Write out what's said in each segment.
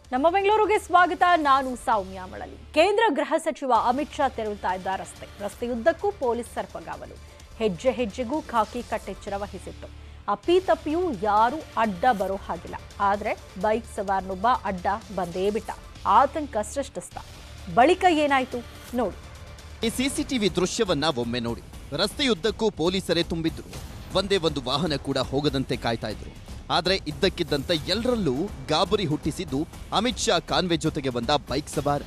ನಮ್ಮ ಬೆಂಗಳೂರಿಗೆ ಸ್ವಾಗತ ನಾನು ಸೌಮ್ಯ ಮಳಲಿ ಕೇಂದ್ರ ಗೃಹ ಸಚಿವ ಅಮಿತ್ ಶಾ ತೆರಳುತ್ತಾ ಇದ್ದ ರಸ್ತೆ ರಸ್ತೆಯುದ್ದಕ್ಕೂ ಪೊಲೀಸ್ ಸರ್ಪಗಾವಲು ಹೆಜ್ಜೆ ಹೆಜ್ಜೆಗೂ ಖಾಕಿ ಕಟ್ಟೆಚ್ಚರ ವಹಿಸಿತ್ತು ಅಪ್ಪಿತಪ್ಪಿಯೂ ಯಾರೂ ಅಡ್ಡ ಬರೋ ಹಾಗಿಲ್ಲ ಆದ್ರೆ ಬೈಕ್ ಸವಾರನೊಬ್ಬ ಅಡ್ಡ ಬಂದೇ ಬಿಟ್ಟ ಆತಂಕ ಸೃಷ್ಟಿಸ್ತ ಬಳಿಕ ಏನಾಯ್ತು ನೋಡಿ ಈ ಸಿಸಿಟಿವಿ ದೃಶ್ಯವನ್ನ ಒಮ್ಮೆ ನೋಡಿ ರಸ್ತೆಯುದ್ದಕ್ಕೂ ಪೊಲೀಸರೇ ತುಂಬಿದ್ರು ಒಂದೇ ಒಂದು ವಾಹನ ಕೂಡ ಹೋಗದಂತೆ ಕಾಯ್ತಾ ಇದ್ರು ಆದ್ರೆ ಇದ್ದಕ್ಕಿದ್ದಂತೆ ಎಲ್ಲರಲ್ಲೂ ಗಾಬರಿ ಹುಟ್ಟಿಸಿದ್ದು ಅಮಿತ್ ಶಾ ಕಾನ್ವೆ ಜೊತೆಗೆ ಬಂದ ಬೈಕ್ ಸವಾರ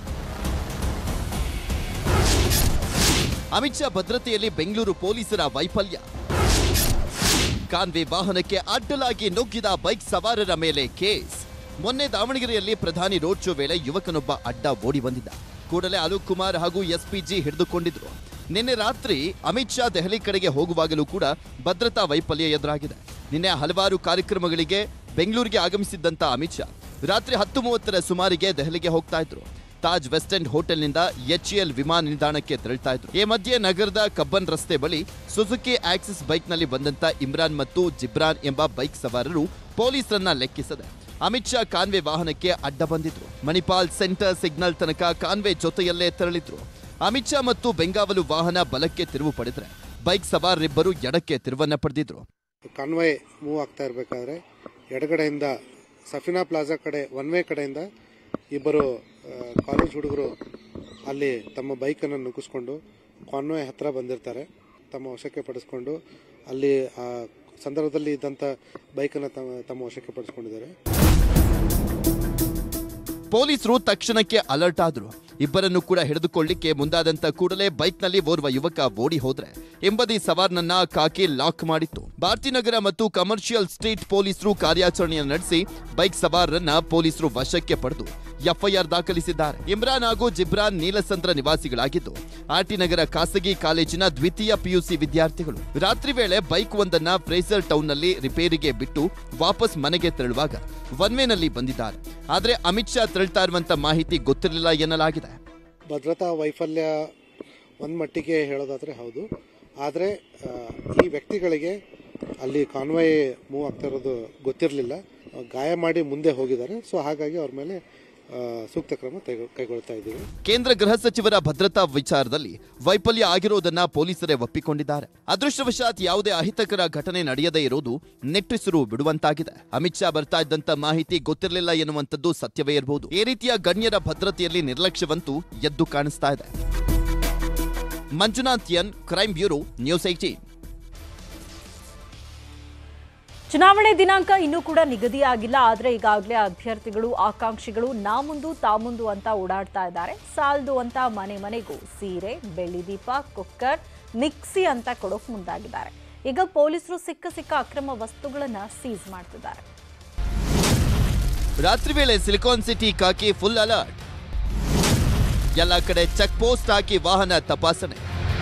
ಅಮಿತ್ ಶಾ ಭದ್ರತೆಯಲ್ಲಿ ಬೆಂಗಳೂರು ಪೊಲೀಸರ ವೈಫಲ್ಯ ಕಾನ್ವೆ ವಾಹನಕ್ಕೆ ಅಡ್ಡಲಾಗಿ ನುಗ್ಗಿದ ಬೈಕ್ ಸವಾರರ ಮೇಲೆ ಕೇಸ್ ಮೊನ್ನೆ ದಾವಣಗೆರೆಯಲ್ಲಿ ಪ್ರಧಾನಿ ರೋಡ್ ಶೋ ವೇಳೆ ಯುವಕನೊಬ್ಬ ಅಡ್ಡ ಓಡಿ ಬಂದಿದ್ದ ಕೂಡಲೇ ಅಲೋಕ್ ಕುಮಾರ್ ಹಾಗೂ ಎಸ್ಪಿಜಿ ಹಿಡಿದುಕೊಂಡಿದ್ರು ನಿನ್ನೆ ರಾತ್ರಿ ಅಮಿತ್ ಶಾ ದೆಹಲಿ ಕಡೆಗೆ ಹೋಗುವಾಗಲೂ ಕೂಡ ಭದ್ರತಾ ವೈಫಲ್ಯ ಎದುರಾಗಿದೆ ನಿನ್ನೆ ಹಲವಾರು ಕಾರ್ಯಕ್ರಮಗಳಿಗೆ ಬೆಂಗಳೂರಿಗೆ ಆಗಮಿಸಿದ್ದಂತ ಅಮಿತ್ ಶಾ ರಾತ್ರಿ ಹತ್ತು ಮೂವತ್ತರ ಸುಮಾರಿಗೆ ದೆಹಲಿಗೆ ಹೋಗ್ತಾ ಇದ್ರು ತಾಜ್ ವೆಸ್ಟ್ ಎಂಡ್ ಹೋಟೆಲ್ನಿಂದ ಎಚ್ಎಎಲ್ ವಿಮಾನ ನಿಲ್ದಾಣಕ್ಕೆ ತೆರಳ್ತಾ ಇದ್ರು ಈ ಮಧ್ಯೆ ನಗರದ ಕಬ್ಬನ್ ರಸ್ತೆ ಬಳಿ ಸುಜುಕಿ ಆಕ್ಸಿಸ್ ಬೈಕ್ನಲ್ಲಿ ಬಂದಂತ ಇಮ್ರಾನ್ ಮತ್ತು ಜಿಬ್ರಾನ್ ಎಂಬ ಬೈಕ್ ಸವಾರರು ಪೊಲೀಸರನ್ನ ಲೆಕ್ಕಿಸದೆ ಅಮಿತ್ ಶಾ ಕಾನ್ವೆ ವಾಹನಕ್ಕೆ ಅಡ್ಡ ಬಂದಿದ್ರು ಮಣಿಪಾಲ್ ಸೆಂಟರ್ ಸಿಗ್ನಲ್ ತನಕ ಕಾನ್ವೆ ಜೊತೆಯಲ್ಲೇ ತೆರಳಿದ್ರು ಅಮಿತ್ ಶಾ ಮತ್ತು ಬೆಂಗಾವಲು ವಾಹನ ಬಲಕ್ಕೆ ತಿರುವು ಪಡೆದ್ರೆ ಬೈಕ್ ಸವಾರರಿಬ್ಬರು ಎಡಕ್ಕೆ ತಿರುವನ್ನ ಪಡೆದಿದ್ರು ಕಾನ್ವಾಯ್ ಮೂವ್ ಆಗ್ತಾ ಇರಬೇಕಾದ್ರೆ ಎಡಗಡೆಯಿಂದ ಸಫಿನಾ ಪ್ಲಾಜಾ ಕಡೆ ಒನ್ ವೇ ಕಡೆಯಿಂದ ಇಬ್ಬರು ಕಾಲೇಜ್ ಹುಡುಗರು ಅಲ್ಲಿ ತಮ್ಮ ಬೈಕನ್ನು ನುಗ್ಗಿಸ್ಕೊಂಡು ಕಾನ್ವಾಯ್ ಹತ್ರ ಬಂದಿರ್ತಾರೆ ತಮ್ಮ ವಶಕ್ಕೆ ಪಡಿಸ್ಕೊಂಡು ಅಲ್ಲಿ ಆ ಸಂದರ್ಭದಲ್ಲಿ ಇದ್ದಂಥ ಬೈಕನ್ನು ತಮ್ಮ ತಮ್ಮ ವಶಕ್ಕೆ ಪಡಿಸ್ಕೊಂಡಿದ್ದಾರೆ ಪೊಲೀಸರು ತಕ್ಷಣಕ್ಕೆ ಅಲರ್ಟ್ ಆದ್ರು ಇಬ್ಬರನ್ನು ಕೂಡ ಹಿಡಿದುಕೊಳ್ಳಿಕ್ಕೆ ಮುಂದಾದಂತ ಕೂಡಲೇ ಬೈಕ್ನಲ್ಲಿ ಓರ್ವ ಯುವಕ ಓಡಿ ಹೋದ್ರೆ ಎಂಬದಿ ಸವಾರ್ನನ್ನ ಕಾಕಿ ಲಾಕ್ ಮಾಡಿತ್ತು ಭಾರತೀನಗರ ಮತ್ತು ಕಮರ್ಷಿಯಲ್ ಸ್ಟ್ರೀಟ್ ಪೊಲೀಸರು ಕಾರ್ಯಾಚರಣೆಯನ್ನು ನಡೆಸಿ ಬೈಕ್ ಸವಾರರನ್ನ ಪೊಲೀಸರು ವಶಕ್ಕೆ ಪಡೆದು ಎಫ್ಐಆರ್ ದಾಖಲಿಸಿದ್ದಾರೆ ಇಮ್ರಾನ್ ಹಾಗೂ ಜಿಬ್ರಾನ್ ನೀಲಸಂದ್ರ ನಿವಾಸಿಗಳಾಗಿದ್ದು ಆರ್ಟಿ ನಗರ ಖಾಸಗಿ ಕಾಲೇಜಿನ ದ್ವಿತೀಯ ಪಿಯುಸಿ ವಿದ್ಯಾರ್ಥಿಗಳು ರಾತ್ರಿ ವೇಳೆ ಬೈಕ್ ಒಂದನ್ನ ಫ್ರೇಸರ್ ಟೌನ್ನಲ್ಲಿ ರಿಪೇರಿಗೆ ಬಿಟ್ಟು ವಾಪಸ್ ಮನೆಗೆ ತೆರಳುವಾಗ ನಲ್ಲಿ ಬಂದಿದ್ದಾರೆ ಆದ್ರೆ ಅಮಿತ್ ಶಾ ತೆರಳ್ತಾ ಇರುವಂತ ಮಾಹಿತಿ ಗೊತ್ತಿರಲಿಲ್ಲ ಎನ್ನಲಾಗಿದೆ ಭದ್ರತಾ ವೈಫಲ್ಯ ಒಂದು ಮಟ್ಟಿಗೆ ಹೇಳೋದಾದರೆ ಹೌದು ಆದರೆ ಈ ವ್ಯಕ್ತಿಗಳಿಗೆ ಅಲ್ಲಿ ಕಾನ್ವಾಯ್ ಮೂವ್ ಆಗ್ತಾ ಇರೋದು ಗೊತ್ತಿರಲಿಲ್ಲ ಗಾಯ ಮಾಡಿ ಮುಂದೆ ಹೋಗಿದ್ದಾರೆ ಸೊ ಹಾಗಾಗಿ ಅವ್ರ ಮೇಲೆ ಆ, ಸೂಕ್ತ ಕ್ರಮ ತೆಗೆ- ಕೈಗೊಳ್ತಾ ಇದ್ದೀವಿ ಕೇಂದ್ರ ಗೃಹ ಸಚಿವರ ಭದ್ರತಾ ವಿಚಾರದಲ್ಲಿ ವೈಫಲ್ಯ ಆಗಿರುವುದನ್ನ ಪೊಲೀಸರೇ ಒಪ್ಪಿಕೊಂಡಿದ್ದಾರೆ ಅದೃಷ್ಟವಶಾತ್ ಯಾವುದೇ ಅಹಿತಕರ ಘಟನೆ ನಡೆಯದೇ ಇರುವುದು ನೆಟ್ಟಿಸಿರು ಬಿಡುವಂತಾಗಿದೆ ಅಮಿತ್ ಶಾ ಬರ್ತಾ ಇದ್ದಂತ ಮಾಹಿತಿ ಗೊತ್ತಿರಲಿಲ್ಲ ಎನ್ನುವಂಥದ್ದು ಸತ್ಯವೇ ಇರಬಹುದು ಈ ರೀತಿಯ ಗಣ್ಯರ ಭದ್ರತೆಯಲ್ಲಿ ನಿರ್ಲಕ್ಷ್ಯವಂತೂ ಎದ್ದು ಕಾಣಿಸ್ತಾ ಇದೆ Manjunath N crime bureau news eighteen ಚುನಾವಣೆ ದಿನಾಂಕ ಇನ್ನೂ ಕೂಡ ನಿಗದಿಯಾಗಿಲ್ಲ ಆದರೆ ಈಗಾಗಲೇ ಅಭ್ಯರ್ಥಿಗಳು ಆಕಾಂಕ್ಷಿಗಳು ನಾ ಮುಂದು ತಾ ಮುಂದು ಅಂತ ಓಡಾಡ್ತಾ ಇದ್ದಾರೆ ಸಾಲದು ಅಂತ ಮನೆ ಮನೆಗೂ ಸೀರೆ ಬೆಳ್ಳಿ ದೀಪ ಕುಕ್ಕರ್ ಮಿಕ್ಸಿ ಅಂತ ಕೊಡೋಕ್ ಮುಂದಾಗಿದ್ದಾರೆ ಈಗ ಪೊಲೀಸರು ಸಿಕ್ಕ ಸಿಕ್ಕ ಅಕ್ರಮ ವಸ್ತುಗಳನ್ನ ಸೀಸ್ ಮಾಡ್ತಿದ್ದಾರೆ ರಾತ್ರಿ ವೇಳೆ ಸಿಲಿಕಾನ್ ಸಿಟಿ ಕಾಕಿ ಫುಲ್ ಅಲರ್ಟ್ ಎಲ್ಲ ಕಡೆ ಚೆಕ್ ಪೋಸ್ಟ್ ಹಾಕಿ ವಾಹನ ತಪಾಸಣೆ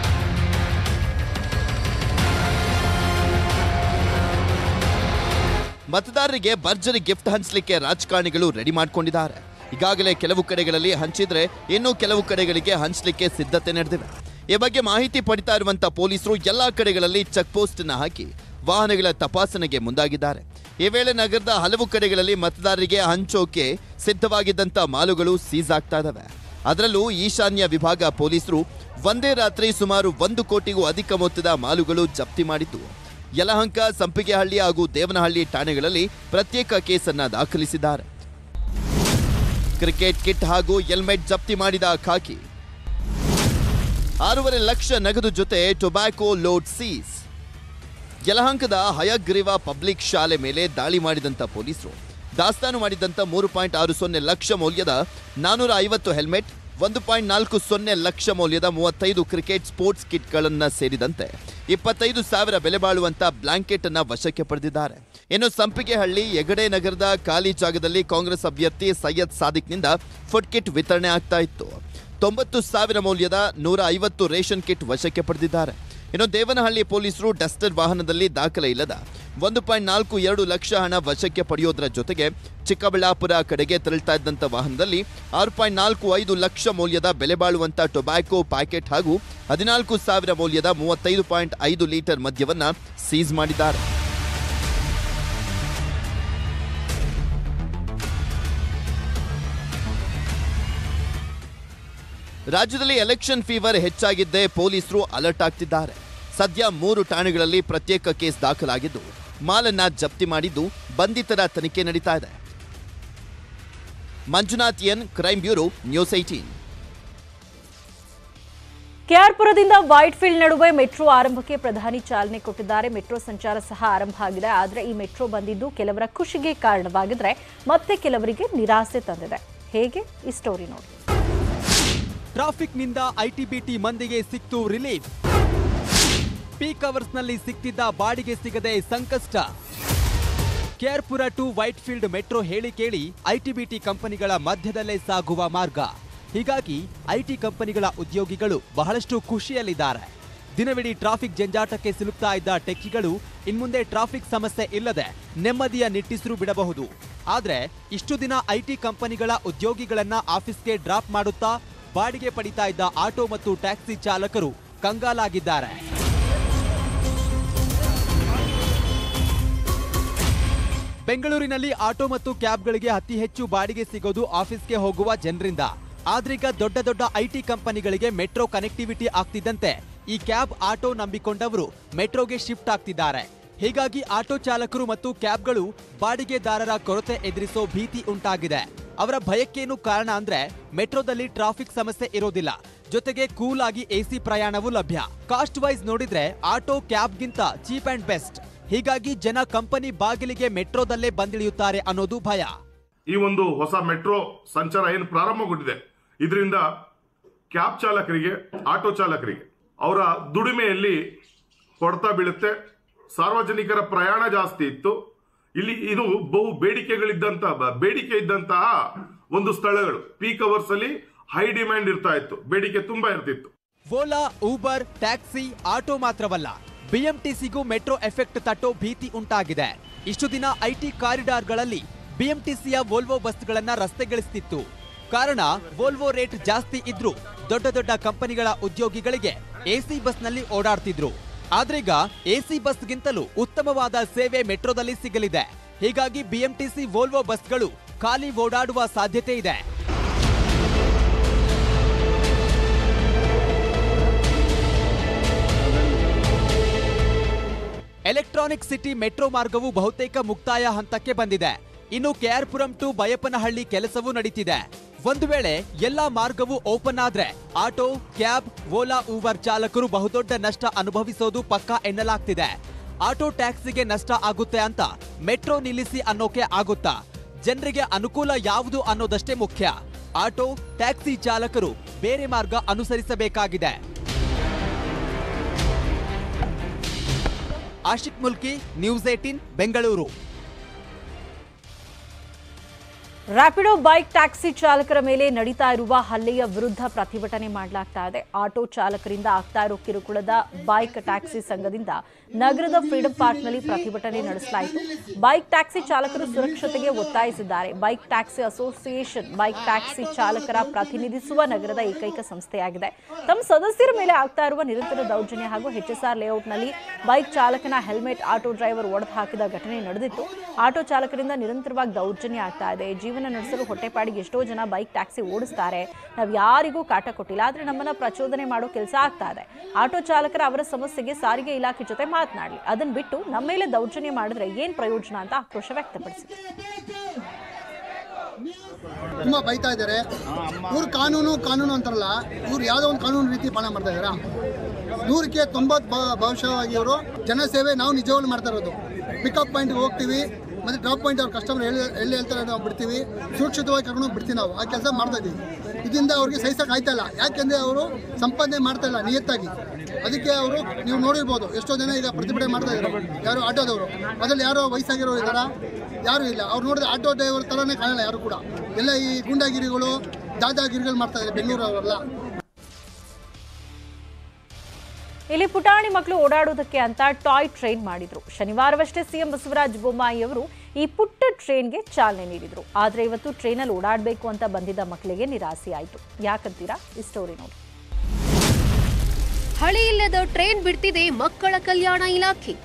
ಮತದಾರರಿಗೆ ಭರ್ಜರಿ ಗಿಫ್ಟ್ ಹಂಚಲಿಕ್ಕೆ ರಾಜಕಾರಣಿಗಳು ರೆಡಿ ಮಾಡ್ಕೊಂಡಿದ್ದಾರೆ ಈಗಾಗಲೇ ಕೆಲವು ಕಡೆಗಳಲ್ಲಿ ಹಂಚಿದ್ರೆ ಇನ್ನು ಕೆಲವು ಕಡೆಗಳಿಗೆ ಹಂಚಲಿಕ್ಕೆ ಸಿದ್ಧತೆ ನಡೆದಿವೆ ಈ ಬಗ್ಗೆ ಮಾಹಿತಿ ಪಡಿತಾ ಇರುವಂತ ಪೊಲೀಸರು ಎಲ್ಲಾ ಕಡೆಗಳಲ್ಲಿ ಚೆಕ್ ಪೋಸ್ಟ್ ಅನ್ನ ಹಾಕಿ ವಾಹನಗಳ ತಪಾಸಣೆಗೆ ಮುಂದಾಗಿದ್ದಾರೆ ಈ ವೇಳೆ ನಗರದ ಹಲವು ಕಡೆಗಳಲ್ಲಿ ಮತದಾರರಿಗೆ ಹಂಚೋಕೆ ಸಿದ್ಧವಾಗಿದ್ದಂತ ಮಾಲುಗಳು ಸೀಸ್ ಆಗ್ತಾ ಇದಾವೆ ಅದರಲ್ಲೂ ಈಶಾನ್ಯ ವಿಭಾಗ ಪೊಲೀಸರು ಒಂದೇ ರಾತ್ರಿ ಸುಮಾರು ಒಂದು ಕೋಟಿಗೂ ಅಧಿಕ ಮೊತ್ತದ ಮಾಲುಗಳು ಜಪ್ತಿ ಮಾಡಿದ್ದು ಯಲಹಂಕ ಸಂಪಿಗೆಹಳ್ಳಿ ಹಾಗೂ ದೇವನಹಳ್ಳಿ ಠಾಣೆಗಳಲ್ಲಿ ಪ್ರತ್ಯೇಕ ಕೇಸನ್ನ ದಾಖಲಿಸಿದ್ದಾರೆ ಕ್ರಿಕೆಟ್ ಕಿಟ್ ಹಾಗೂ ಹೆಲ್ಮೆಟ್ ಜಪ್ತಿ ಮಾಡಿದ ಖಾಕಿ ಆರೂವರೆ ಲಕ್ಷ ನಗದು ಜೊತೆ ಟೊಬ್ಯಾಕೋ ಲೋಡ್ ಸೀಸ್ ಯಲಹಂಕದ ಹಯಗ್ರೀವ ಪಬ್ಲಿಕ್ ಶಾಲೆ ಮೇಲೆ ದಾಳಿ ಮಾಡಿದಂತ ಪೊಲೀಸರು ದಾಸ್ತಾನು ಮಾಡಿದಂತ ಮೂರು ಪಾಯಿಂಟ್ ಆರು ಸೊನ್ನೆ ಲಕ್ಷ ಮೌಲ್ಯದ ನಾನೂರ ಐವತ್ತು ಹೆಲ್ಮೆಟ್ ಒಂದು ಪಾಯಿಂಟ್ ನಾಲ್ಕು ಸೊನ್ನೆ ಲಕ್ಷ ಮೌಲ್ಯದ ಮೂವತ್ತೈದು ಕ್ರಿಕೆಟ್ ಸ್ಪೋರ್ಟ್ಸ್ ಕಿಟ್ಗಳನ್ನ ಸೇರಿದಂತೆ ಇಪ್ಪತ್ತೈದು ಸಾವಿರ ಬೆಲೆ ಬಾಳುವಂತ ಬ್ಲಾಂಕೆಟ್ ಅನ್ನ ವಶಕ್ಕೆ ಪಡೆದಿದ್ದಾರೆ ಇನ್ನು ಸಂಪಿಗೆಹಳ್ಳಿ ಹೆಗಡೆ ನಗರದ ಖಾಲಿ ಜಾಗದಲ್ಲಿ ಕಾಂಗ್ರೆಸ್ ಅಭ್ಯರ್ಥಿ ಸೈಯದ್ ಸಾದಿಕ್ನಿಂದ ಫುಡ್ ಕಿಟ್ ವಿತರಣೆ ಆಗ್ತಾ ಇತ್ತು ತೊಂಬತ್ತು ಸಾವಿರ ಮೌಲ್ಯದ ನೂರ ಐವತ್ತು ರೇಷನ್ ಕಿಟ್ ವಶಕ್ಕೆ ಪಡೆದಿದ್ದಾರೆ ಇನ್ನು ದೇವನಹಳ್ಳಿ ಪೊಲೀಸರು ಡಸ್ಟರ್ ವಾಹನದಲ್ಲಿ ದಾಖಲೆ ಇಲ್ಲದ ಒಂದು ಪಾಯಿಂಟ್ ನಾಲ್ಕು ಎರಡು ಲಕ್ಷ ಹಣ ವಶಕ್ಕೆ ಪಡೆಯೋದರ ಜೊತೆಗೆ ಚಿಕ್ಕಬಳ್ಳಾಪುರ ಕಡೆಗೆ ತೆರಳ್ತಾ ಇದ್ದಂಥ ವಾಹನದಲ್ಲಿ ಆರು ಪಾಯಿಂಟ್ ನಾಲ್ಕು ಐದು ಲಕ್ಷ ಮೌಲ್ಯದ ಬೆಲೆ ಬಾಳುವಂತ ಟೊಬ್ಯಾಕೋ ಪ್ಯಾಕೆಟ್ ಹಾಗೂ ಹದಿನಾಲ್ಕು ಸಾವಿರ ಮೌಲ್ಯದ ಮೂವತ್ತೈದು ಪಾಯಿಂಟ್ ಐದು ಲೀಟರ್ ಮದ್ಯವನ್ನ ಸೀಸ್ ಮಾಡಿದ್ದಾರೆ ರಾಜ್ಯದಲ್ಲಿ ಎಲೆಕ್ಷನ್ ಫೀವರ್ ಹೆಚ್ಚಾಗಿದ್ದೇ ಪೊಲೀಸರು ಅಲರ್ಟ್ ಆಗ್ತಿದ್ದಾರೆ ಸದ್ಯ ಮೂರು ಠಾಣೆಗಳಲ್ಲಿ ಪ್ರತ್ಯೇಕ ಕೇಸ್ ದಾಖಲಾಗಿದ್ದು ಮಾಲನ್ನ ಜಪ್ತಿ ಮಾಡಿದ್ದು ಬಂಧಿತರ ತನಿಖೆ ನಡೀತಾ ಇದೆ Manjunath N crime bureau news eighteen ಕೆಆರ್ಪುರದಿಂದ ವೈಟ್ ಫೀಲ್ಡ್ ನಡುವೆ ಮೆಟ್ರೋ ಆರಂಭಕ್ಕೆ ಪ್ರಧಾನಿ ಚಾಲನೆ ಕೊಟ್ಟಿದ್ದಾರೆ ಮೆಟ್ರೋ ಸಂಚಾರ ಸಹ ಆರಂಭ ಆಗಿದೆ ಆದರೆ ಈ ಮೆಟ್ರೋ ಬಂದಿದ್ದು ಕೆಲವರ ಖುಷಿಗೆ ಕಾರಣವಾಗಿದ್ರೆ ಮತ್ತೆ ಕೆಲವರಿಗೆ ನಿರಾಸೆ ತಂದಿದೆ ಹೇಗೆ ಈ ಸ್ಟೋರಿ ನೋಡಿ ಟ್ರಾಫಿಕ್ನಿಂದ ಐಟಿಬಿಟಿ ಮಂದಿಗೆ ಸಿಕ್ತು ರಿಲೀಫ್ ಪೀಕ್ ಅವರ್ಸ್ನಲ್ಲಿ ಸಿಕ್ತಿದ್ದ ಬಾಡಿಗೆ ಸಿಗದೆ ಸಂಕಷ್ಟ ಕೇರ್ಪುರ ಟು ವೈಟ್ ಫೀಲ್ಡ್ ಮೆಟ್ರೋ ಹೇಳಿ ಕೇಳಿ ಐಟಿಬಿಟಿ ಕಂಪನಿಗಳ ಮಧ್ಯದಲ್ಲೇ ಸಾಗುವ ಮಾರ್ಗ ಹೀಗಾಗಿ ಐಟಿ ಕಂಪನಿಗಳ ಉದ್ಯೋಗಿಗಳು ಬಹಳಷ್ಟು ಖುಷಿಯಲ್ಲಿದ್ದಾರೆ ದಿನವಿಡೀ ಟ್ರಾಫಿಕ್ ಜಂಜಾಟಕ್ಕೆ ಸಿಲುಕ್ತಾ ಇದ್ದ ಟೆಕ್ಕಿಗಳು ಇನ್ಮುಂದೆ ಟ್ರಾಫಿಕ್ ಸಮಸ್ಯೆ ಇಲ್ಲದೆ ನೆಮ್ಮದಿಯ ನಿಟ್ಟಿಸಿರು ಬಿಡಬಹುದು ಆದ್ರೆ ಇಷ್ಟು ದಿನ ಐಟಿ ಕಂಪನಿಗಳ ಉದ್ಯೋಗಿಗಳನ್ನ ಆಫೀಸ್ಗೆ ಡ್ರಾಪ್ ಮಾಡುತ್ತಾ ಬಾಡಿಗೆ ಪಡಿತಾ ಇದ್ದ ಆಟೋ ಮತ್ತು ಟ್ಯಾಕ್ಸಿ ಚಾಲಕರು ಕಂಗಾಲಾಗಿದ್ದಾರೆ ಬೆಂಗಳೂರಿನಲ್ಲಿ ಆಟೋ ಮತ್ತು ಕ್ಯಾಬ್ಗಳಿಗೆ ಅತಿ ಹೆಚ್ಚು ಬಾಡಿಗೆ ಸಿಗೋದು ಆಫೀಸ್ಗೆ ಹೋಗುವ ಜನರಿಂದ ಆದ್ರೀಗ ದೊಡ್ಡ ದೊಡ್ಡ ಐಟಿ ಕಂಪನಿಗಳಿಗೆ ಮೆಟ್ರೋ ಕನೆಕ್ಟಿವಿಟಿ ಆಗ್ತಿದ್ದಂತೆ ಈ ಕ್ಯಾಬ್ ಆಟೋ ನಂಬಿಕೊಂಡವರು ಮೆಟ್ರೋಗೆ ಶಿಫ್ಟ್ ಆಗ್ತಿದ್ದಾರೆ ಹೀಗಾಗಿ ಆಟೋ ಚಾಲಕರು ಮತ್ತು ಕ್ಯಾಬ್ಗಳು ಬಾಡಿಗೆದಾರರ ಕೊರತೆ ಎದುರಿಸೋ ಭೀತಿ ಉಂಟಾಗಿದೆ ಅವರ ಭಯಕ್ಕೇನು ಕಾರಣ ಅಂದ್ರೆ ಮೆಟ್ರೋದಲ್ಲಿ ಟ್ರಾಫಿಕ್ ಸಮಸ್ಯೆ ಇರೋದಿಲ್ಲ ಜೊತೆಗೆ ಕೂಲ್ ಆಗಿ ಎಸಿ ಪ್ರಯಾಣವೂ ಲಭ್ಯ ಕಾಸ್ಟ್ ವೈಸ್ ನೋಡಿದ್ರೆ ಆಟೋ ಕ್ಯಾಬ್ಗಿಂತ ಚೀಪ್ ಅಂಡ್ ಬೆಸ್ಟ್ ಹೀಗಾಗಿ ಜನ ಕಂಪನಿ ಬಾಗಿಲಿಗೆ ಮೆಟ್ರೋದಲ್ಲೇ ಬಂದಿಳಿಯುತ್ತಾರೆ ಅನ್ನೋದು ಭಯ ಈ ಒಂದು ಹೊಸ ಮೆಟ್ರೋ ಸಂಚಾರ ಏನು ಪ್ರಾರಂಭಗೊಂಡಿದೆ ಇದರಿಂದ ಕ್ಯಾಬ್ ಚಾಲಕರಿಗೆ ಆಟೋ ಚಾಲಕರಿಗೆ ಅವರ ದುಡಿಮೆಯಲ್ಲಿ ಹೊಡೆತ ಬೀಳುತ್ತೆ ಸಾರ್ವಜನಿಕರ ಪ್ರಯಾಣ ಜಾಸ್ತಿ ಇತ್ತು ಇಲ್ಲಿ ಇದು ಬಹು ಬೇಡಿಕೆಗಳಿದ್ದಂತ ಬ- ಬೇಡಿಕೆ ಇದ್ದಂತಹ ಒಂದು ಸ್ಥಳಗಳು ಪೀಕ್ ಅವರ್ಸ್ ಅಲ್ಲಿ ಹೈ ಡಿಮ್ಯಾಂಡ್ ಇರ್ತಾ ಇತ್ತು ಬೇಡಿಕೆ ತುಂಬಾ ಇರ್ತಿತ್ತು ಓಲಾ ಊಬರ್ ಟ್ಯಾಕ್ಸಿ ಆಟೋ ಮಾತ್ರವಲ್ಲ ಬಿಎಂಟಿಸಿಗೂ ಮೆಟ್ರೋ ಎಫೆಕ್ಟ್ ತಟ್ಟೋ ಭೀತಿ ಉಂಟಾಗಿದೆ ಇಷ್ಟು ದಿನ ಐಟಿ ಕಾರಿಡಾರ್ಗಳಲ್ಲಿ ಬಿಎಂಟಿಸಿಯ ವೋಲ್ವೋ ಬಸ್ಗಳನ್ನ ರಸ್ತೆಗಿಳಿಸ್ತಿತ್ತು ಕಾರಣ ವೋಲ್ವೋ ರೇಟ್ ಜಾಸ್ತಿ ಇದ್ರೂ ದೊಡ್ಡ ದೊಡ್ಡ ಕಂಪನಿಗಳ ಉದ್ಯೋಗಿಗಳಿಗೆ ಎಸಿ ಬಸ್ನಲ್ಲಿ ಓಡಾಡ್ತಿದ್ರು ಆದ್ರೀಗ ಎಸಿ ಬಸ್ಗಿಂತಲೂ ಉತ್ತಮವಾದ ಸೇವೆ ಮೆಟ್ರೋದಲ್ಲಿ ಸಿಗಲಿದೆ ಹೀಗಾಗಿ ಬಿಎಂಟಿಸಿ ವೋಲ್ವೋ ಬಸ್ಗಳು ಖಾಲಿ ಓಡಾಡುವ ಸಾಧ್ಯತೆ ಇದೆ ಎಲೆಕ್ಟ್ರಾನಿಕ್ ಸಿಟಿ ಮೆಟ್ರೋ ಮಾರ್ಗವು ಬಹುತೇಕ ಮುಕ್ತಾಯ ಹಂತಕ್ಕೆ ಬಂದಿದೆ ಇನ್ನು ಕೆಆರ್ಪುರಂ ಟು ಬಯಪನಹಳ್ಳಿ ಕೆಲಸವೂ ನಡೀತಿದೆ ಒಂದು ವೇಳೆ ಎಲ್ಲಾ ಮಾರ್ಗವು ಓಪನ್ ಆದ್ರೆ ಆಟೋ ಕ್ಯಾಬ್ ಓಲಾ ಊಬರ್ ಚಾಲಕರು ಬಹುದೊಡ್ಡ ನಷ್ಟ ಅನುಭವಿಸೋದು ಪಕ್ಕಾ ಎನ್ನಲಾಗ್ತಿದೆ ಆಟೋ ಟ್ಯಾಕ್ಸಿಗೆ ನಷ್ಟ ಆಗುತ್ತೆ ಅಂತ ಮೆಟ್ರೋ ನಿಲ್ಲಿಸಿ ಅನ್ನೋಕೆ ಆಗುತ್ತಾ ಜನರಿಗೆ ಅನುಕೂಲ ಯಾವುದು ಅನ್ನೋದಷ್ಟೇ ಮುಖ್ಯ ಆಟೋ ಟ್ಯಾಕ್ಸಿ ಚಾಲಕರು ಬೇರೆ ಮಾರ್ಗ ಅನುಸರಿಸಬೇಕಾಗಿದೆ Ashiq Mulki news eighteen Bengaluru Rapido bike taxi ಚಾಲಕರ ಮೇಲೆ ನಡೀತಾ ಇರುವ ಹಲ್ಲೆಯ ವಿರುದ್ಧ ಪ್ರತಿಭಟನೆ ಮಾಡಲಾಗ್ತಾ ಇದೆ ಆಟೋ ಚಾಲಕರಿಂದ ಆಗ್ತಾ ಇರೋ ಕಿರುಕುಳದ ಬೈಕ್ ಟ್ಯಾಕ್ಸಿ ಸಂಘದಿಂದ ನಗರದ ಫ್ರೀಡಂ ಪಾರ್ಕ್ನಲ್ಲಿ ಪ್ರತಿಭಟನೆ ನಡೆಸಲಾಯಿತು ಬೈಕ್ ಟ್ಯಾಕ್ಸಿ ಚಾಲಕರು ಸುರಕ್ಷತೆಗೆ ಒತ್ತಾಯಿಸಿದ್ದಾರೆ bike taxi association bike taxi ಚಾಲಕರ ಪ್ರತಿನಿಧಿಸುವ ನಗರದ ಏಕೈಕ ಸಂಸ್ಥೆಯಾಗಿದೆ ತಮ್ಮ ಸದಸ್ಯರ ಮೇಲೆ ಆಗ್ತಾ ಇರುವ ನಿರಂತರ ದೌರ್ಜನ್ಯ ಹಾಗೂ ಎಚ್ಎಸ್ಆರ್ ಲೇಔಟ್ನಲ್ಲಿ ಬೈಕ್ ಚಾಲಕನ ಹೆಲ್ಮೆಟ್ ಆಟೋ ಡ್ರೈವರ್ ಒಡೆದು ಹಾಕಿದ ಘಟನೆ ನಡೆದಿತ್ತು ಆಟೋ ಚಾಲಕರಿಂದ ನಿರಂತರವಾಗಿ ದೌರ್ಜನ್ಯ ಆಗ್ತಾ ಇದೆ ಜೀವನ ನಡೆಸಲು ಹೊಟ್ಟೆಪಾಡಿಗೆ ಎಷ್ಟೋ ಜನ ಬೈಕ್ ಟ್ಯಾಕ್ಸಿ ಓಡಿಸ್ತಾರೆ ನಾವು ಯಾರಿಗೂ ಕಾಟ ಕೊಟ್ಟಿಲ್ಲ ಆದ್ರೆ ನಮ್ಮನ್ನ ಪ್ರಚೋದನೆ ಮಾಡೋ ಕೆಲಸ ಆಗ್ತಾ ಇದೆ ಆಟೋ ಚಾಲಕರ ಅವರ ಸಮಸ್ಯೆಗೆ ಸಾರಿಗೆ ಇಲಾಖೆ ಜೊತೆ ಮಾತನಾಡಲಿ ಅದನ್ನ ಬಿಟ್ಟು ನಮ್ಮ ಮೇಲೆ ದೌರ್ಜನ್ಯ ಮಾಡಿದ್ರೆ ಏನ್ ಪ್ರಯೋಜನ ಅಂತ ಆಕ್ರೋಶ ವ್ಯಕ್ತಪಡಿಸಿದ್ರು ತುಂಬ ಬೈತಾ ಇದ್ದಾರೆ ಇವ್ರು ಕಾನೂನು ಕಾನೂನು ಅಂತಾರಲ್ಲ ಇವ್ರು ಯಾವುದೋ ಒಂದು ಕಾನೂನು ರೀತಿ ಪಾಲನೆ ಮಾಡ್ತಾ ಇದ್ದಾರಾ ನೂರಕ್ಕೆ ತೊಂಬತ್ತು ಭ- ಭವಿಷ್ಯವಾಗಿ ಇವರು ಜನಸೇವೆ ನಾವು ನಿಜವಾಗ್ಲೂ ಮಾಡ್ತಾ ಇರೋದು ಪಿಕಪ್ ಪಾಯಿಂಟ್ಗೆ ಹೋಗ್ತೀವಿ ಮತ್ತು ಡ್ರಾಪ್ ಪಾಯಿಂಟ್ ಅವ್ರ ಕಸ್ಟಮರ್ ಎಲ್ಲಿ ಎಲ್ಲಿ ಹೇಳ್ತಾರೆ ನಾವು ಬಿಡ್ತೀವಿ ಸುರಕ್ಷಿತವಾಗಿ ಕರ್ಕೊಂಡು ಹೋಗಿ ಬಿಡ್ತೀವಿ ನಾವು ಆ ಕೆಲಸ ಮಾಡ್ತಾ ಇದ್ದೀವಿ ಇದರಿಂದ ಅವ್ರಿಗೆ ಸಹಿಸಕ್ಕೆ ಆಯ್ತಾ ಇಲ್ಲ ಯಾಕೆಂದರೆ ಅವರು ಸಂಪಾದನೆ ಮಾಡ್ತಾ ಇಲ್ಲ ನಿಯತ್ತಾಗಿ ಅದಕ್ಕೆ ಅವರು ನೀವು ನೋಡಿರ್ಬೋದು ಎಷ್ಟೋ ಜನ ಈಗ ಪ್ರತಿಭಟನೆ ಮಾಡ್ತಾ ಇದ್ದಾರೆ ಯಾರು ಆಟೋದವರು ಅದರಲ್ಲಿ ಯಾರೋ ವಯಸ್ಸಾಗಿರೋರು ಇದ್ದಾರಾ ಯಾರು ಇಲ್ಲ ಅವ್ರು ನೋಡಿದ್ರೆ ಆಟೋ ಡ್ರೈವರ್ ಥರನೇ ಕಾಣಲ್ಲ ಯಾರು ಕೂಡ ಎಲ್ಲ ಈ ಗೂಂಡಾಗಿರಿಗಳು ದಾದಾಗಿರಿಗಳು ಮಾಡ್ತಾ ಇದ್ದಾರೆ ಬೆಂಗಳೂರು ಅವರೆಲ್ಲ ಇಲ್ಲಿ ಪುಟಾಣಿ ಮಕ್ಕಳು ಓಡಾಡೋದಕ್ಕೆ ಅಂತ ಟಾಯ್ ಟ್ರೈನ್ ಮಾಡಿದ್ರು ಶನಿವಾರವಷ್ಟೇ ಸಿಎಂ ಬಸವರಾಜ ಬೊಮ್ಮಾಯಿ ಅವರು ಈ ಪುಟ್ಟ ಟ್ರೈನ್ಗೆ ಚಾಲನೆ ನೀಡಿದ್ರು ಆದ್ರೆ ಇವತ್ತು ಟ್ರೈನಲ್ಲಿ ಓಡಾಡಬೇಕು ಅಂತ ಬಂದಿದ್ದ ಮಕ್ಕಳಿಗೆ ನಿರಾಸೆ ಆಯಿತು ಯಾಕಂತೀರಾ ಈ ಸ್ಟೋರಿ ನೋಡಿ ಹಳಿ ಇಲ್ಲದ ಟ್ರೈನ್ ಬಿಡ್ತಿದೆ ಮಕ್ಕಳ ಕಲ್ಯಾಣ ಇಲಾಖೆ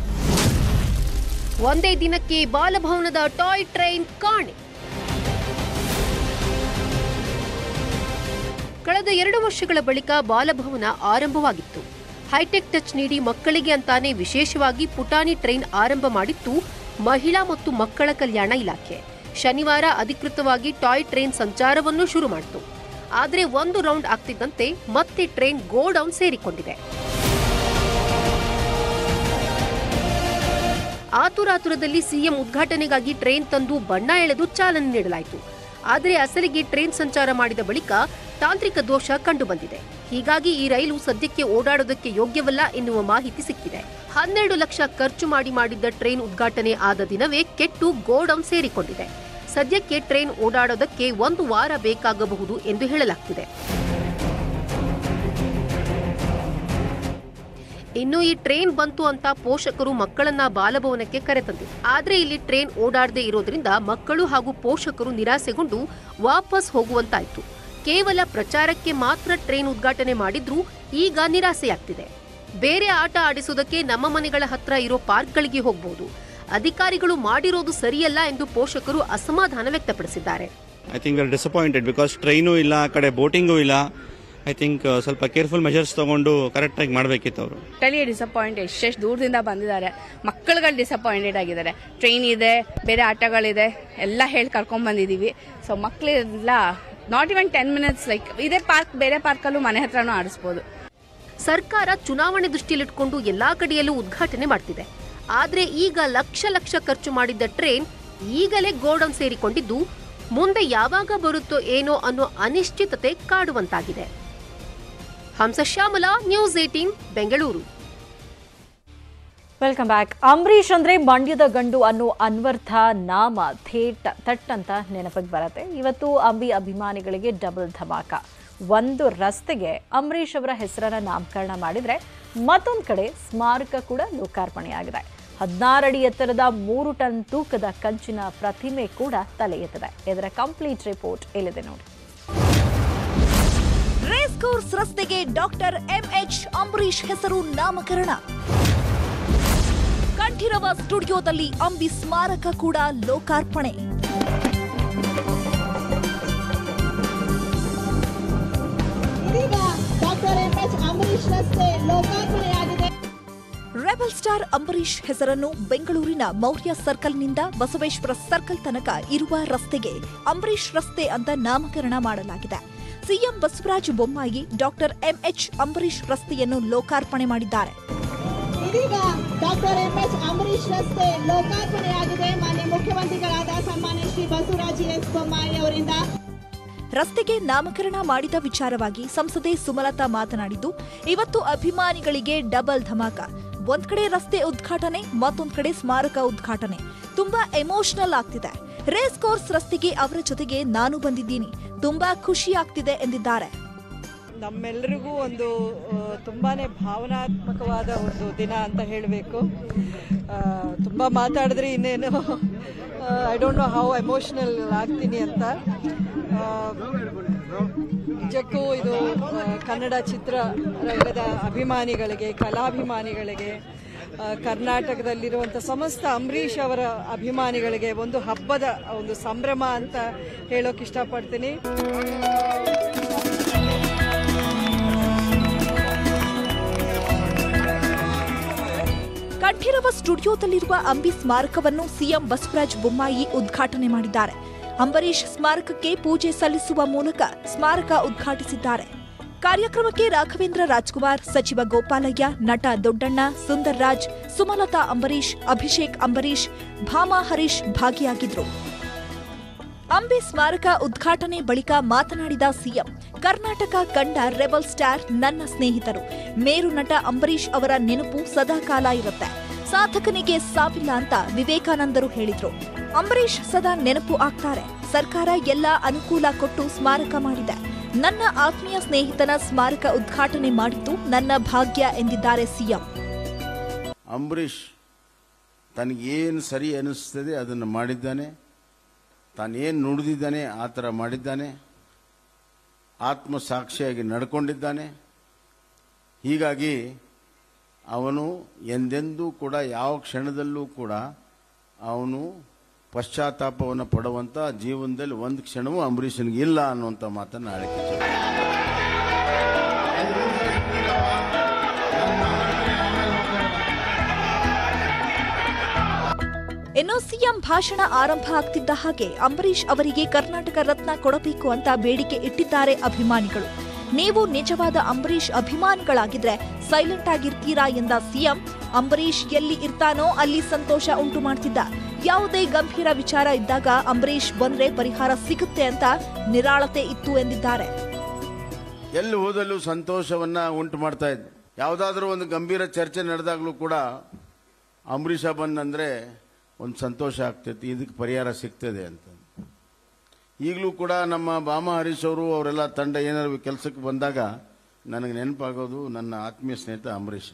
ಒಂದೇ ದಿನಕ್ಕೆ ಬಾಲಭವನದ ಟಾಯ್ ಟ್ರೈನ್ ಕಾಣೆ ಕಳೆದ ಕಳೆದ ಎರಡು ವರ್ಷಗಳ ಬಳಿಕ ಬಾಲಭವನ ಆರಂಭವಾಗಿತ್ತು ಹೈಟೆಕ್ ಟಚ್ ನೀಡಿ ಮಕ್ಕಳಿಗೆ ಅಂತಾನೆ ವಿಶೇಷವಾಗಿ ಪುಟಾಣಿ ಟ್ರೈನ್ ಆರಂಭ ಮಾಡಿತ್ತು ಮಹಿಳಾ ಮತ್ತು ಮಕ್ಕಳ ಕಲ್ಯಾಣ ಇಲಾಖೆ ಶನಿವಾರ ಅಧಿಕೃತವಾಗಿ ಟಾಯ್ ಟ್ರೈನ್ ಸಂಚಾರವನ್ನು ಶುರು ಮಾಡಿತು ಆದರೆ ಒಂದು ರೌಂಡ್ ಆಗ್ತಿದ್ದಂತೆ ಮತ್ತೆ ಟ್ರೈನ್ ಗೋಡೌನ್ ಸೇರಿಕೊಂಡಿದೆ ಆತುರಾತುರದಲ್ಲಿ ಸಿಎಂ ಉದ್ಘಾಟನೆಗಾಗಿ ಟ್ರೈನ್ ತಂದು ಬಣ್ಣ ಎಳೆದು ಚಾಲನೆ ನೀಡಲಾಯಿತು ಆದರೆ ಅಸಲಿಗೆ ಟ್ರೈನ್ ಸಂಚಾರ ಮಾಡಿದ ಬಳಿಕ ತಾಂತ್ರಿಕ ದೋಷ ಕಂಡುಬಂದಿದೆ ಹೀಗಾಗಿ ಈ ರೈಲು ಸದ್ಯಕ್ಕೆ ಓಡಾಡೋದಕ್ಕೆ ಯೋಗ್ಯವಲ್ಲ ಎನ್ನುವ ಮಾಹಿತಿ ಸಿಕ್ಕಿದೆ ಹನ್ನೆರಡು ಲಕ್ಷ ಖರ್ಚು ಮಾಡಿ ಮಾಡಿದ್ದ ಟ್ರೈನ್ ಉದ್ಘಾಟನೆ ಆದ ದಿನವೇ ಕೆಟ್ಟು ಗೋಡೌನ್ ಸೇರಿಕೊಂಡಿದೆ ಸದ್ಯಕ್ಕೆ ಟ್ರೈನ್ ಓಡಾಡೋದಕ್ಕೆ ಒಂದು ವಾರ ಬೇಕಾಗಬಹುದು ಎಂದು ಹೇಳಲಾಗ್ತಿದೆ ಇನ್ನು ಈ ಟ್ರೈನ್ ಬಂತು ಅಂತ ಪೋಷಕರು ಮಕ್ಕಳನ್ನ ಬಾಲಭವನಕ್ಕೆ ಕರೆತಂದಿದ್ರು ಆದ್ರೆ ಇಲ್ಲಿ ಟ್ರೈನ್ ಓಡಾಡದೇ ಇರೋದ್ರಿಂದ ಮಕ್ಕಳು ಹಾಗೂ ಪೋಷಕರು ನಿರಾಸೆಗೊಂಡು ವಾಪಸ್ ಹೋಗುವಂತಾಯ್ತು ಕೇವಲ ಪ್ರಚಾರಕ್ಕೆ ಮಾತ್ರ ಟ್ರೈನ್ ಉದ್ಘಾಟನೆ ಮಾಡಿದ್ರೂ ಈಗ ನಿರಾಸೆಯಾಗ್ತಿದೆ ಬೇರೆ ಆಟ ಆಡಿಸೋದಕ್ಕೆ ನಮ್ಮ ಮನೆಗಳ ಹತ್ರ ಇರೋ ಪಾರ್ಕ್ಗಳಿಗೆ ಹೋಗಬಹುದು ಅಧಿಕಾರಿಗಳು ಮಾಡಿರೋದು ಸರಿಯಲ್ಲ ಎಂದು ಪೋಷಕರು ಅಸಮಾಧಾನ ವ್ಯಕ್ತಪಡಿಸಿದ್ದಾರೆ I think are disappointed because train ಇಲ್ಲ ಆ ಕಡೆ ಬೋಟಿಂಗು ಇಲ್ಲ ಐ ಥಿಂಕ್ ಸ್ವಲ್ಪ ಕೇರ್ಫುಲ್ ಮೆಷರ್ಸ್ ತಗೊಂಡು ಕರೆಕ್ಟಾಗಿ ಮಾಡಬೇಕಿತ್ತು ಅವರು ಟೋಟಲಿ ಡಿಸಪಾಯಿಂಟ್ ಎಷ್ಟೆಷ್ಟು ದೂರದಿಂದ ಬಂದಿದ್ದಾರೆ ಮಕ್ಕಳುಗಳು ಡಿಸಪಾಯಿಂಟೆಡ್ ಆಗಿದ್ದಾರೆ ಟ್ರೈನ್ ಇದೆ ಬೇರೆ ಆಟಗಳಿದೆ ಎಲ್ಲ ಹೇಳಿ ಕರ್ಕೊಂಡ್ ಬಂದಿದೀವಿ ಸೊ ಮಕ್ಕಳೆಲ್ಲ not even ten minutes like ಇದೇ ಪಾರ್ಕ್ ಬೇರೆ ಪಾರ್ಕಲ್ಲೂ ಮನೆ ಹತ್ರನೂ ಆಡಿಸ್ಬೋದು ಸರ್ಕಾರ ಚುನಾವಣೆ ದೃಷ್ಟಿಯಲ್ಲಿಟ್ಕೊಂಡು ಎಲ್ಲಾ ಕಡೆಯಲ್ಲೂ ಉದ್ಘಾಟನೆ ಮಾಡ್ತಿದೆ ಆದ್ರೆ ಈಗ ಲಕ್ಷ ಲಕ್ಷ ಖರ್ಚು ಮಾಡಿದ್ದ ಟ್ರೈನ್ ಈಗಲೇ ಗೋಡೌನ್ ಸೇರಿಕೊಂಡಿದ್ದು ಮುಂದೆ ಯಾವಾಗ ಬರುತ್ತೋ ಏನೋ ಅನ್ನೋ ಅನಿಶ್ಚಿತತೆ ಕಾಡುವಂತಾಗಿದೆ Hamsashyamala news eighteen Bengaluru welcome back Ambareesh ಅಂದ್ರೆ ಮಂಡ್ಯದ ಗಂಡು ಅನ್ನೋ ಅನ್ವರ್ಥ ನಾಮ ಥೇಟ್ ತಟ್ ಅಂತ ನೆನಪಿಗೆ ಬರುತ್ತೆ ಇವತ್ತು ಅಂಬಿ ಅಭಿಮಾನಿಗಳಿಗೆ ಡಬಲ್ ಧಮಾಕ ಒಂದು ರಸ್ತೆಗೆ ಅಂಬರೀಷ್ ಅವರ ಹೆಸರನ್ನ ನಾಮಕರಣ ಮಾಡಿದ್ರೆ ಮತ್ತೊಂದು ಕಡೆ ಸ್ಮಾರಕ ಕೂಡ ಲೋಕಾರ್ಪಣೆಯಾಗಿದೆ ಹದಿನಾರಡಿ ಎತ್ತರದ ಮೂರು ಟನ್ ತೂಕದ ಕಂಚಿನ ಪ್ರತಿಮೆ ಕೂಡ ತಲೆ ಎತ್ತಿದೆ ಇದರ ಕಂಪ್ಲೀಟ್ ರಿಪೋರ್ಟ್ ಇಲ್ಲಿದೆ ನೋಡಿ ರೇಸ್ ಕೋರ್ಸ್ ರಸ್ತೆಗೆ ಡಾಕ್ಟರ್ ಎಂಎಚ್ ಅಂಬರೀಷ್ ಹೆಸರು ನಾಮಕರಣ ಕಂಠೀರವ ಸ್ಟುಡಿಯೋದಲ್ಲಿ ಅಂಬಿ ಸ್ಮಾರಕ ಕೂಡ ಲೋಕಾರ್ಪಣೆ ಇದೀಗ ಡಾಕ್ಟರ್ ಎಂ ಎಚ್ ಅಂಬರೀಷ್ ರಸ್ತೆ ಲೋಕಾರ್ಪಣೆಯಾಗಿದೆ ರೆಬಲ್ ಸ್ಟಾರ್ ಅಂಬರೀಷ್ ಹೆಸರನ್ನು ಬೆಂಗಳೂರಿನ ಮೌರ್ಯ ಸರ್ಕಲ್ನಿಂದ ಬಸವೇಶ್ವರ ಸರ್ಕಲ್ ತನಕ ಇರುವ ರಸ್ತೆಗೆ ಅಂಬರೀಷ್ ರಸ್ತೆ ಅಂತ ನಾಮಕರಣ ಮಾಡಲಾಗಿದೆ CM Basavaraj Bommai doctor MH Ambareesh ರಸ್ತೆಯನ್ನು ಲೋಕಾರ್ಪಣೆ ಮಾಡಿದ್ದಾರೆ ಇದೀಗ ಡಾಕ್ಟರ್ ಎಂ ಎಚ್ ಅಂಬರೀಷ್ ರಸ್ತೆ ಲೋಕಾರ್ಪಣೆಯಾಗಿದೆ ಮಾನ್ಯ ಮುಖ್ಯಮಂತ್ರಿಗಳಾದ ಸನ್ಮಾನ್ಯ ಶ್ರೀ ಬಸವರಾಜ ಎಸ್ ಬೊಮ್ಮಾಯಿ ಅವರಿಂದ ರಸ್ತೆಗೆ ನಾಮಕರಣ ಮಾಡಿದ ವಿಚಾರವಾಗಿ ಸಂಸದೆ ಸುಮಲತಾ ಮಾತನಾಡಿದ್ದು ಇವತ್ತು ಅಭಿಮಾನಿಗಳಿಗೆ ಡಬಲ್ ಧಮಾಕ ಒಂದ್ ಕಡೆ ರಸ್ತೆ ಉದ್ಘಾಟನೆ ಮತ್ತೊಂದ್ ಕಡೆ ಸ್ಮಾರಕ ಉದ್ಘಾಟನೆ ತುಂಬಾ ಎಮೋಷನಲ್ ಆಗ್ತಿದೆ ರೇಸ್ ಕೋರ್ಸ್ ರಸ್ತೆಗೆ ಅವರ ಜೊತೆಗೆ ನಾನು ಬಂದಿದ್ದೀನಿ ತುಂಬಾ ಖುಷಿ ಆಗ್ತಿದೆ ಎಂದಿದ್ದಾರೆ ನಮ್ಮೆಲ್ಲರಿಗೂ ಒಂದು ಆ, ತುಂಬಾನೇ ಭಾವನಾತ್ಮಕವಾದ ಒಂದು ದಿನ ಅಂತ ಹೇಳಬೇಕು ತುಂಬ ಮಾತಾಡಿದ್ರೆ ಇನ್ನೇನು I don't know how emotional ಆಗ್ತೀನಿ ಅಂತ ಆ, ನಿಜಕ್ಕೂ ಇದು ಆ, ಕನ್ನಡ ಚಿತ್ರರಂಗದ ಅಭಿಮಾನಿಗಳಿಗೆ ಕಲಾಭಿಮಾನಿಗಳಿಗೆ ಆ, ಕರ್ನಾಟಕದಲ್ಲಿರುವಂಥ ಸಮಸ್ತ ಅಂಬರೀಷ್ ಅವರ ಅಭಿಮಾನಿಗಳಿಗೆ ಒಂದು ಹಬ್ಬದ ಒಂದು ಸಂಭ್ರಮ ಅಂತ ಹೇಳೋಕೆ ಇಷ್ಟಪಡ್ತೀನಿ ಕಂಠೀರವ ಸ್ಟುಡಿಯೋದಲ್ಲಿರುವ ಅಂಬಿ ಸ್ಮಾರಕವನ್ನು ಸಿಎಂ ಬಸವರಾಜ ಬೊಮ್ಮಾಯಿ ಉದ್ಘಾಟನೆ ಮಾಡಿದ್ದಾರೆ ಅಂಬರೀಷ್ ಸ್ಮಾರಕಕ್ಕೆ ಪೂಜೆ ಸಲ್ಲಿಸುವ ಮೂಲಕ ಸ್ಮಾರಕ ಉದ್ಘಾಟಿಸಿದ್ದಾರೆ ಕಾರ್ಯಕ್ರಮಕ್ಕೆ ರಾಘವೇಂದ್ರ ರಾಜ್ಕುಮಾರ್ ಸಚಿವ ಗೋಪಾಲಯ್ಯ ನಟ ದೊಡ್ಡಣ್ಣ ಸುಂದರ್ ರಾಜ್ ಸುಮಲತಾ ಅಂಬರೀಷ್ ಅಭಿಷೇಕ್ ಅಂಬರೀಷ್ ಭಾಮಾ ಹರೀಶ್ ಭಾಗಿಯಾಗಿದ್ರು ಅಂಬಿ ಸ್ಮಾರಕ ಉದ್ಘಾಟನೆ ಬಳಿಕ ಮಾತನಾಡಿದ ಸಿಎಂ ಕರ್ನಾಟಕ ಕಂಡ ರೆಬಲ್ ಸ್ಟಾರ್ ನನ್ನ ಸ್ನೇಹಿತರು ಮೇರು ನಟ ಅಂಬರೀಷ್ ಅವರ ನೆನಪು ಸದಾಕಾಲ ಇರುತ್ತೆ ಸಾಧಕನಿಗೆ ಸಾವಿಲ್ಲ ಅಂತ ವಿವೇಕಾನಂದರು ಹೇಳಿದ್ರು ಅಂಬರೀಷ್ ಸದಾ ನೆನಪು ಆಗ್ತಾರೆ ಸರ್ಕಾರ ಎಲ್ಲ ಅನುಕೂಲ ಕೊಟ್ಟು ಸ್ಮಾರಕ ಮಾಡಿದೆ ನನ್ನ ಆತ್ಮೀಯ ಸ್ನೇಹಿತನ ಸ್ಮಾರಕ ಉದ್ಘಾಟನೆ ಮಾಡಿದ್ದು ನನ್ನ ಭಾಗ್ಯ ಎಂದಿದ್ದಾರೆ ಸಿಎಂ ಅಂಬರೀಷ್ ತನಗೇನು ಸರಿ ಅನಿಸ್ತದೆ ಅದನ್ನು ಮಾಡಿದ್ದಾನೆ ತಾನೇನು ನುಡಿದಿದ್ದಾನೆ ಆ ಥರ ಮಾಡಿದ್ದಾನೆ ಆತ್ಮಸಾಕ್ಷಿಯಾಗಿ ನಡ್ಕೊಂಡಿದ್ದಾನೆ ಹೀಗಾಗಿ ಅವನು ಎಂದೆಂದೂ ಕೂಡ ಯಾವ ಕ್ಷಣದಲ್ಲೂ ಕೂಡ ಅವನು ಪಶ್ಚಾತ್ತಾಪವನ್ನು ಪಡುವಂಥ ಜೀವನದಲ್ಲಿ ಒಂದು ಕ್ಷಣವೂ ಅಂಬರೀಷನಿಗೆ ಇಲ್ಲ ಅನ್ನುವಂಥ ಮಾತನ್ನು ಆಳಕ್ಕೆ ಇನ್ನು ಸಿಎಂ ಭಾಷಣ ಆರಂಭ ಆಗ್ತಿದ್ದ ಹಾಗೆ ಅಂಬರೀಷ್ ಅವರಿಗೆ ಕರ್ನಾಟಕ ರತ್ನ ಕೊಡಬೇಕು ಅಂತ ಬೇಡಿಕೆ ಇಟ್ಟಿದ್ದಾರೆ ಅಭಿಮಾನಿಗಳು ನೀವು ನಿಜವಾದ ಅಂಬರೀಷ್ ಅಭಿಮಾನಿಗಳಾಗಿದ್ರೆ ಸೈಲೆಂಟ್ ಆಗಿರ್ತೀರಾ ಎಂದ ಸಿಎಂ ಅಂಬರೀಷ್ ಎಲ್ಲಿ ಇರ್ತಾನೋ ಅಲ್ಲಿ ಸಂತೋಷ ಉಂಟು ಮಾಡ್ತಿದ್ದ ಯಾವುದೇ ಗಂಭೀರ ವಿಚಾರ ಇದ್ದಾಗ ಅಂಬರೀಷ್ ಬಂದ್ರೆ ಪರಿಹಾರ ಸಿಗುತ್ತೆ ಅಂತ ನಿರಾಳತೆ ಇತ್ತು ಎಂದಿದ್ದಾರೆ ಎಲ್ಲಿ ಹೋದಲ್ಲೂ ಸಂತೋಷವನ್ನ ಉಂಟು ಮಾಡ್ತಾ ಇದ್ದೆ ಯಾವುದಾದ್ರೂ ಒಂದು ಗಂಭೀರ ಚರ್ಚೆ ನಡೆದಾಗಲೂ ಕೂಡ ಅಂಬರೀಷ ಬಂದಂದ್ರೆ ಒಂದು ಸಂತೋಷ ಆಗ್ತೈತಿ ಇದಕ್ಕೆ ಪರಿಹಾರ ಸಿಗ್ತದೆ ಅಂತ ಈಗಲೂ ಕೂಡ ನಮ್ಮ ಬಾಮ ಹರೀಶ್ ಅವರು ಅವರೆಲ್ಲ ತಂಡ ಏನಾದ್ರು ಕೆಲಸಕ್ಕೆ ಬಂದಾಗ ನನಗೆ ನೆನಪಾಗೋದು ನನ್ನ ಆತ್ಮೀಯ ಸ್ನೇಹಿತ ಅಂಬರೀಷ್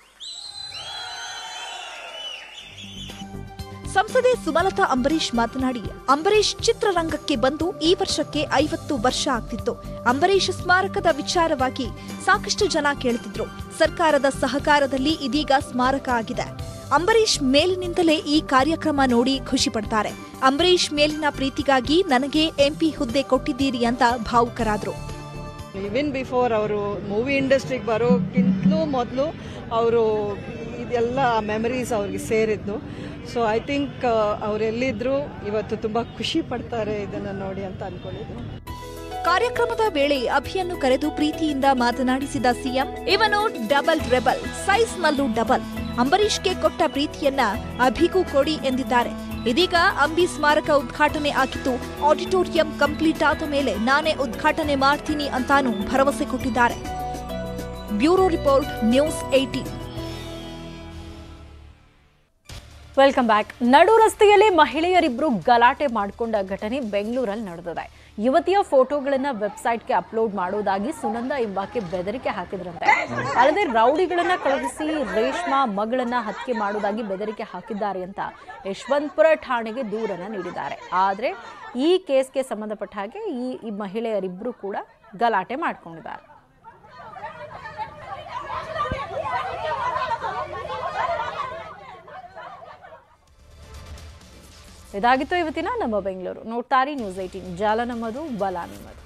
ಸಂಸದೆ ಸುಮಲತಾ ಅಂಬರೀಷ್ ಮಾತನಾಡಿ ಅಂಬರೀಷ್ ಚಿತ್ರರಂಗಕ್ಕೆ ಬಂದು ಈ ವರ್ಷಕ್ಕೆ ಐವತ್ತು ವರ್ಷ ಆಗ್ತಿತ್ತು ಅಂಬರೀಷ್ ಸ್ಮಾರಕದ ವಿಚಾರವಾಗಿ ಸಾಕಷ್ಟು ಜನ ಕೇಳ್ತಿದ್ರು ಸರ್ಕಾರದ ಸಹಕಾರದಲ್ಲಿ ಇದೀಗ ಸ್ಮಾರಕ ಆಗಿದೆ ಅಂಬರೀಷ್ ಮೇಲಿನಿಂದಲೇ ಈ ಕಾರ್ಯಕ್ರಮ ನೋಡಿ ಖುಷಿ ಪಡ್ತಾರೆ ಅಂಬರೀಷ್ ಮೇಲಿನ ಪ್ರೀತಿಗಾಗಿ ನನಗೆ ಎಂಪಿ ಹುದ್ದೆ ಕೊಟ್ಟಿದ್ದೀರಿ ಅಂತ ಭಾವುಕರಾದ್ರು ಇವಿನ್ ಬಿಫೋರ್ ಅವರು ಮೂವಿ ಇಂಡಸ್ಟ್ರಿಗೆ ಬರೋಕ್ಕಿಂತಲೂ ಮೊದಲು ಅವರು ಇದೆಲ್ಲ ಮೆಮರೀಸ್ ಅವ್ರಿಗೆ ಸೇರಿದ್ದು ಸೊ ಐ ಥಿಂಕ್ ಅವರೆಲ್ಲಿದ್ರು ಇವತ್ತು ತುಂಬ ಖುಷಿ ಪಡ್ತಾರೆ ಇದನ್ನು ನೋಡಿ ಅಂತ ಅನ್ಕೊಂಡಿದ್ದೀನಿ ಕಾರ್ಯಕ್ರಮದ ವೇಳೆ ಅಭಿಯನ್ನು ಕರೆದು ಪ್ರೀತಿಯಿಂದ ಮಾತನಾಡಿಸಿದ ಸಿಎಂ ಇವನು ಡಬಲ್ ರೆಬಲ್ ಸೈಜ್ನಲ್ಲೂ ಡಬಲ್ ಅಂಬರೀಷ್ಗೆ ಕೊಟ್ಟ ಪ್ರೀತಿಯನ್ನ ಅಭಿಗೂ ಕೊಡಿ ಎಂದಿದ್ದಾರೆ ಇದೀಗ ಅಂಬಿ ಸ್ಮಾರಕ ಉದ್ಘಾಟನೆ ಆಗಿದ್ದು ಆಡಿಟೋರಿಯಂ ಕಂಪ್ಲೀಟ್ ಆದ ಮೇಲೆ ನಾನೇ ಉದ್ಘಾಟನೆ ಮಾಡ್ತೀನಿ ಅಂತಾನೂ ಭರವಸೆ ಕೊಟ್ಟಿದ್ದಾರೆ bureau report news eighteen welcome back ನಡು ರಸ್ತೆಯಲ್ಲಿ ಮಹಿಳೆಯರಿಬ್ರು ಗಲಾಟೆ ಮಾಡಿಕೊಂಡ ಘಟನೆ ಬೆಂಗಳೂರಲ್ಲಿ ನಡೆದಿದೆ ಯುವತಿಯ ಫೋಟೋಗಳನ್ನ ವೆಬ್ಸೈಟ್ಗೆ ಅಪ್ಲೋಡ್ ಮಾಡೋದಾಗಿ ಸುನಂದ ಎಂಬಾಕೆ ಬೆದರಿಕೆ ಹಾಕಿದ್ರಂತೆ ಅಲ್ಲದೆ ರೌಡಿಗಳನ್ನ ಕಳುಹಿಸಿ ರೇಷ್ಮಾ ಮಗಳನ್ನ ಹತ್ಯೆ ಮಾಡೋದಾಗಿ ಬೆದರಿಕೆ ಹಾಕಿದ್ದಾರೆ ಅಂತ ಯಶವಂತಪುರ ಠಾಣೆಗೆ ದೂರನ್ನ ನೀಡಿದ್ದಾರೆ ಆದ್ರೆ ಈ ಕೇಸ್ಗೆ ಸಂಬಂಧಪಟ್ಟ ಹಾಗೆ ಈ ಈ ಮಹಿಳೆಯರಿಬ್ರು ಕೂಡ ಗಲಾಟೆ ಮಾಡ್ಕೊಂಡಿದ್ದಾರೆ ಇದಾಗಿತ್ತು ಇವತ್ತಿನ ನಮ್ಮ ಬೆಂಗಳೂರು ನೋಡ್ತಾರಿ ನ್ಯೂಸ್ ಏಟೀನ್ ಜಾಲ ನಮ್ಮದು ಬಲ ನಿಮ್ಮದು